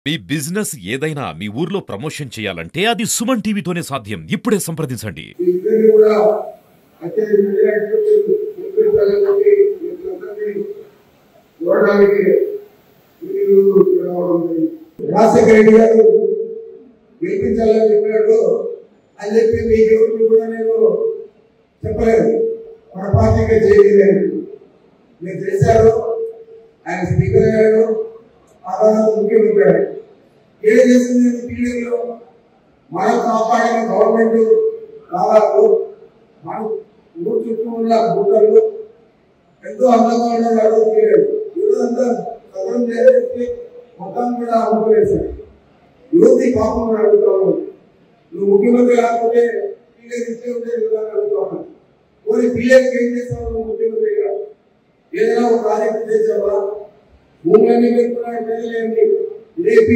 మీ business ఏదైనా మీ ఊర్లో promotion చేయాలంటే అది సుమన్ టీవీతోనే సాధ్యం ఇప్పుడే సంప్రదించండి ఇద్దరిని కూడా అత్యంత మెజారిటీతో గెలిపించాలని మీరందరినీ చూడడానికి మీరు రావడం జరిగింది. రాజశేఖర రెడ్డి గారు గెలిపించాలని చెప్పినట్టు అని చెప్పి మీకు ఎవరికి కూడా నేను చెప్పలేదు మన పార్టీగా చేయలేదు మీరు చేశారు ఆయన స్పీకర్ అయ్యాడు ఆ తర్వాత ముఖ్యమంత్రి అయ్యాడు ఏం చేసింది పీరియడ్లో మనం కాపాడిన గవర్నమెంట్ కావాలి మన ఊరు చుట్టూ ఉన్న గుట్టలు ఎంతో అందంగా ఉన్నారు ఈరోజంతా సగం చేసి మొత్తం కూడా అనుకోలేసారు యువతి పాపం అడుగుతాను నువ్వు ముఖ్యమంత్రి కాకపోతే పీరియడ్ ఇచ్చే ఉంటే అడుగుతాను పోనీ పీరియడ్కి ఏం చేస్తావు నువ్వు ముఖ్యమంత్రిగా ఏదైనా ఒక ప్రాజెక్ట్ చేసావా భూములన్నీ పెట్టుకున్నాడు ప్రజలేంటి ఏపీ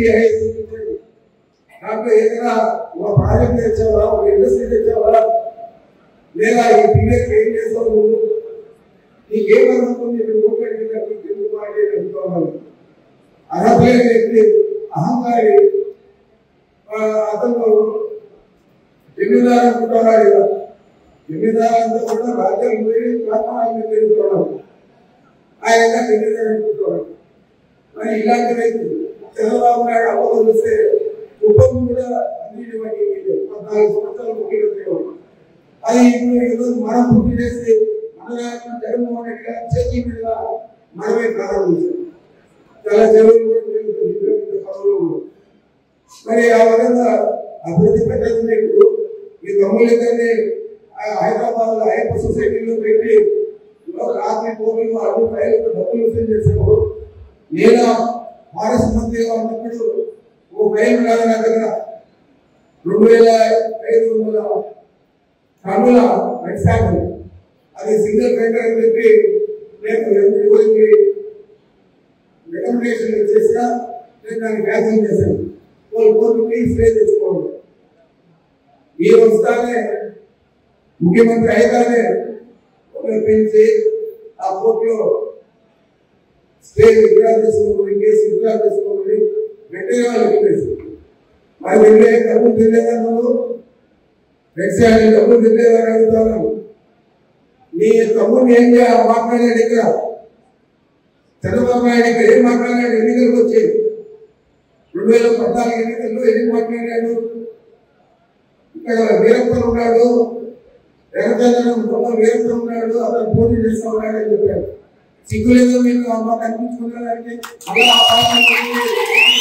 దాంట్లో ఏదైనా ఒక ప్రాజెక్ట్ తెచ్చావా ఒక ఇండస్ట్రీ తెచ్చావా లేదా ఈ పీరియడ్ ఏం చేస్తావు నువ్వు నీకేం అనుకుంటుంది మీరు ఓపెన్ తెలుగు పార్టీ అనుకోవాలి అర్హత లేని వ్యక్తి అహంకారి ఆ, అతను జమీందారు అనుకుంటారా లేదా జమీందారు అంతా కూడా రాజ్యాలు పోయి వ్యాపారాన్ని తెలుసుకోవడం ఆయన జమీందారు అనుకుంటున్నాడు మరి ఇలాంటి వ్యక్తి చంద్రబాబు నాయుడు అవ్వదు చూస్తే కుటుంబం కూడా అన్నిటి వాటి పద్నాలుగు సంవత్సరాలు ముఖ్యమంత్రి ఉన్నాడు. అది ఇప్పుడు ఈరోజు మనం పూర్తి చేసి మన రాష్ట్రం జగన్మోహన్ రెడ్డి గారి చేతి మీద మనమే ప్రారంభించాం చాలా చెరువులు కూడా పెరుగుతాయి, పెద్ద పెద్ద పనులు కూడా. మరి ఆ విధంగా అభివృద్ధి పెట్టదు మీకు ఈ తమ్ముళ్ళిద్దరిని హైదరాబాద్ లో అయ్యప్ప సొసైటీలో పెట్టి రాత్రి పోగులు అభిప్రాయాలకు డబ్బులు వసూలు చేసాము నేను ఫారెస్ట్ మంత్రిగా ఉన్నప్పుడు ఓ భయం కాదు నా దగ్గర రెండు వేల ఐదు వందల టన్నుల ఎగ్జాంపుల్ అది సింగిల్ టెండర్ అని చెప్పి నేను ఎవరికి రికమెండేషన్ చేసినా నేను దాన్ని క్యాన్సిల్ చేశాను వాళ్ళు కోర్టుకి స్టే తెచ్చుకోండి మీరు వస్తానే ముఖ్యమంత్రి అయిగానే ఒకరు పెంచి ఆ కోర్టులో స్టే విత్డ్రా చేసుకోమని కేసు విత్డ్రా చేసుకోమని వెంటనే వాళ్ళు చెప్పేసి మరి వెళ్ళే డబ్బులు తినేదా నువ్వు వ్యవసాయాన్ని డబ్బులు తినేవారు అడుగుతాను నీ తమ్ముడిని ఏం చేయాలి మాట్లాడాడు ఇక్కడ చంద్రబాబు నాయుడు ఇక్కడ ఏం మాట్లాడాడు ఎన్నికలకు వచ్చి రెండు వేల పద్నాలుగు ఎన్నికల్లో ఏం మాట్లాడాడు ఇక్కడ వీరప్పన్ ఉన్నాడు ఎర్రచంద్రం బొమ్మ వీరప్పన్ ఉన్నాడు అతను పోటీ చేస్తా ఉన్నాడు అని చెప్పాడు సిగ్గులేదు మీకు అమ్మ కనిపించుకున్నాడంటే అలా ఆ పాపం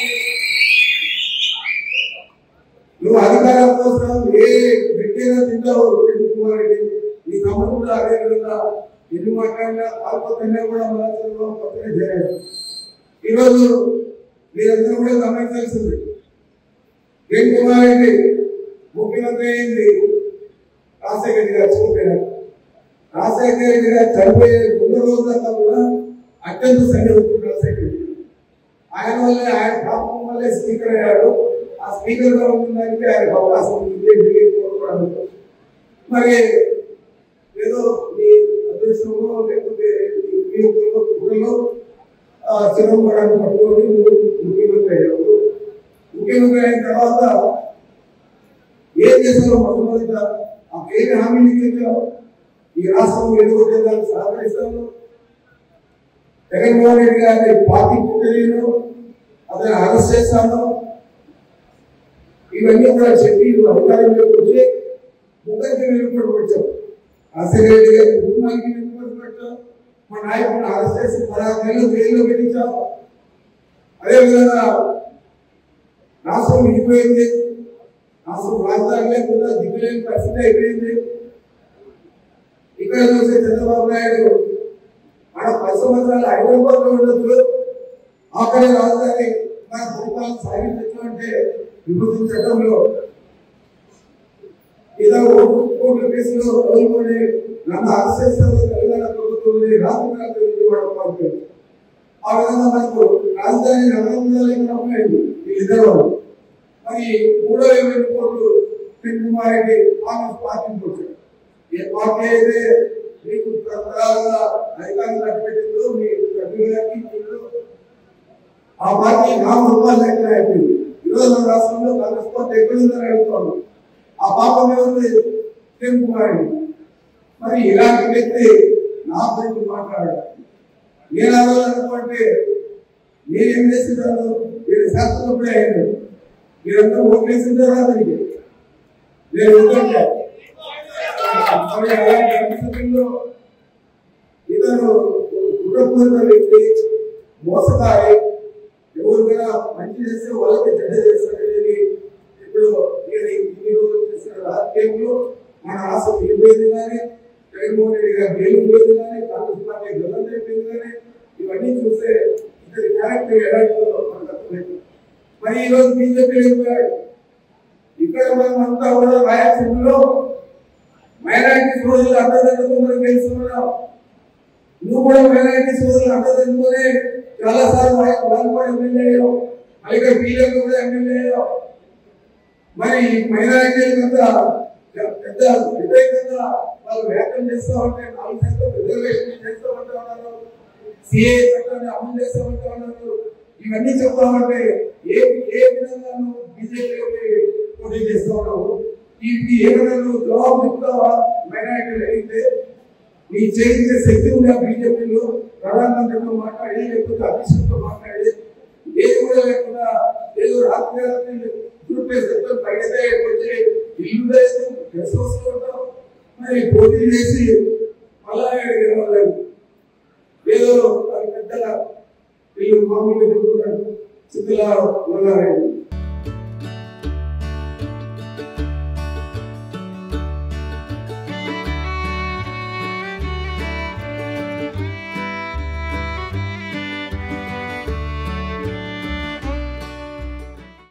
నువ్వు అధికారం కోసం ఏ వ్యక్తిగా తింటావు ఎందుకు కుమార్ రెడ్డి నీ తమ్ముడు కూడా అదే విధంగా ఎన్ని మాట్లాడినా కాకపోతే కూడా మనసులో కొత్తగా చేరాడు ఈరోజు మీరందరూ కూడా గమనించాల్సింది ఏం కుమార్ రెడ్డి ముఖ్యమంత్రి అయింది రాజశేఖర రెడ్డి గారు చనిపోయినారు రాజశేఖర రెడ్డి గారు చనిపోయే ముందు రోజు దాకా కూడా అత్యంత సన్నిహితుడు రాజశేఖర రెడ్డి ఆయన వల్లే ఆయన పాపం వల్లే స్పీకర్ అయ్యాడు ఆ స్పీకర్ గా ఉండడానికి ఆయనకు అవకాశం ఉంది ఢిల్లీ కోరుకోవడానికి మరి ఏదో మీ అదృష్టంలో లేకపోతే మీ ఊరిలో ఊరిలో చిరంబరాన్ని పట్టుకొని నువ్వు ముఖ్యమంత్రి అయ్యావు ముఖ్యమంత్రి అయిన తర్వాత ఏం చేశారో మొట్టమొదట ఆ ఏమి హామీలు ఇచ్చారో ఈ రాష్ట్రం ఎదుగుదలకు సహకరిస్తాను జగన్మోహన్ రెడ్డి గారి పార్టీ తెలియను అతను అరెస్ట్ చేస్తాను ఇవన్నీ కూడా చెప్పి నువ్వు అధికారంలోకి వచ్చి ముగ్గురికి వెనుకబడి వచ్చావు రాజశేఖర రెడ్డి గారి కుటుంబానికి వెనుకబడి పెట్టావు మా నాయకుడిని అరెస్ట్ చేసి పదహారు నెలలు జైల్లో పెట్టించావు అదేవిధంగా రాష్ట్రం విడిపోయింది రాష్ట్రం రాజధాని లేకుండా దిగులేని పరిస్థితి అయిపోయింది ఇక్కడ చూసే చంద్రబాబు నాయుడు మన పది సంవత్సరాలు హైదరాబాద్ లో ఉండొచ్చు ఆఖరి రాజధాని మన పరిపాలన సాగించచ్చు అంటే విభజన చట్టంలో ఏదో ఓటు కోట్ల కేసులో రోజుకొని నన్ను అరెస్ట్ చేస్తారు తెలంగాణ ప్రభుత్వం రాత్రి రాత్రి విజయవాడ పంపారు ఆ విధంగా మనకు రాజధాని నగరంలో ఉన్నాయండి వీళ్ళిద్దరు వాళ్ళు మరి మూడో ఇరవై కోట్లు కిరణ్ కుమార్ రెడ్డి కాంగ్రెస్ పార్టీకి వచ్చాడు ఏ పార్టీ అయితే మీకు తరతరాలుగా అధికారం కట్టబెట్టిందో మీ సభ్యులకి మీరు ఆ పార్టీ నామ రూపాయలు లేకుండా అయిపోయింది ఈరోజు మన రాష్ట్రంలో కాంగ్రెస్ పార్టీ ఎక్కడ ఉందని అడుగుతాను ఆ పాపం ఎవరు కిరణ్ కుమార్ రెడ్డి మరి ఇలాంటి వ్యక్తి నా గురించి మాట్లాడాడు నేను అవ్వాలనుకుంటే నేను ఏం చేస్తున్నాను నేను శాస్త్రజ్ఞుడే అయ్యాను మీరందరూ ఓట్లేసింటారా దానికి నేను ఎందుకంటే మరి అలాంటి పరిస్థితుల్లో ఇతను కుట్రపూరిత వ్యక్తి మోసకారి ఎవరు కూడా మంచి చేస్తే వాళ్ళకి చెడ్డ చేస్తాడనేది ఇప్పుడు ఈయన ఇన్ని రోజులు చేసిన రాజకీయంలో మన ఆశ వెళ్ళిపోయింది కానీ జగన్మోహన్ రెడ్డి గారు వెళ్ళిపోయింది కానీ కాంగ్రెస్ పార్టీ గల్లంత అయిపోయింది కానీ ఇవన్నీ చూస్తే ఇతని క్యారెక్టర్ ఎలాంటిదో మనకు అర్థమైంది మరి ఈ రోజు బీజేపీ వెళ్ళిపోయాడు ఇక్కడ మనం అంతా కూడా రాయలసీమలో మైనారిటీ సోదరులు అర్థదండ్రులు మనం తెలుసుకున్నాం నువ్వు కూడా మైనారిటీ సోదరులు అర్థదండ్రులనే చాలా సార్లు వాళ్ళు కూడా ఎమ్మెల్యే అయ్యావు మళ్ళీ ఇక్కడ బీజేపీ కూడా ఎమ్మెల్యే అయ్యావు మరి మైనారిటీలకు అంతా పెద్ద వ్యతిరేకంగా వాళ్ళు వ్యాఖ్యలు చేస్తూ ఉంటే నాలుగు శాతం రిజర్వేషన్ చేస్తూ ఉంటూ ఉన్నారు సిఏ చట్టాన్ని అమలు చేస్తూ ఉంటూ ఉన్నారు ఇవన్నీ చెప్తా ఉంటే ఏ ఏ విధంగా నువ్వు బీజేపీలోకి పోటీ చేస్తూ ఉన్నావు వీటికి ఏమైనా నువ్వు జవాబు చెప్తావా మైనారిటీలు అయితే నీ చేయించే శక్తి ఉందా బీజేపీలో ప్రధానమంత్రితో మాట్లాడి లేకపోతే అధ్యక్షులతో మాట్లాడి ఏది కూడా లేకుండా ఏదో రాత్రి రాత్రి చూపే శక్తులు పైతే వచ్చి ఇల్లు వేస్తూ గెస్ట్ హౌస్లో ఉంటాం మరి పోటీ చేసి మళ్ళా గెలవలేదు ఏదో అది పెద్దగా వీళ్ళు మామూలుగా చెప్తున్నారు చిత్తుల వల్ల